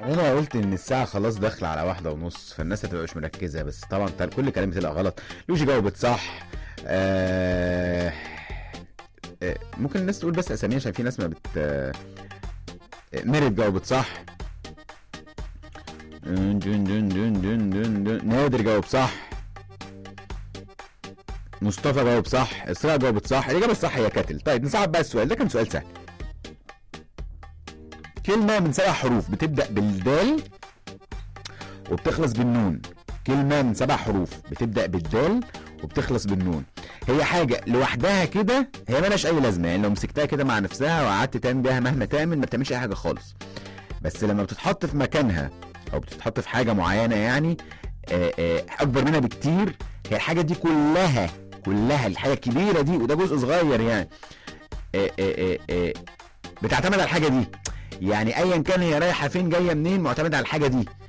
انا قلت ان الساعه خلاص داخله على واحدة ونص فالناس هتبقى مش مركزه بس طبعا طل- كل كلام بتبقى غلط لوجي جاوبت صح آه آه، ممكن الناس تقول بس اساميها عشان في ناس ما بت آه، ميريت جاوبت صح دون دون دون دون دون دون دون. نادر جاوب صح مصطفى جاوب صح اسراء جاوبت صح الاجابه الصح هي كاتل طيب نصعب بقى السؤال ده كان سؤال سهل كلمه من سبع حروف بتبدا بالدال وبتخلص بالنون كلمه من سبع حروف بتبدا بالدال وبتخلص بالنون هي حاجه لوحدها كده هي مالهاش اي لازمه يعني لو مسكتها كده مع نفسها وقعدت تعمل بيها مهما تعمل ما بتعملش اي حاجه خالص بس لما بتتحط في مكانها او بتتحط في حاجه معينه يعني آه، آه، اكبر منها بكتير هي الحاجه دي كلها كلها الحاجه الكبيره دي وده جزء صغير يعني آه، آه، آه، آه، بتعتمد على الحاجه دي يعني ايا كان هي رايحه فين جايه منين معتمد على الحاجه دي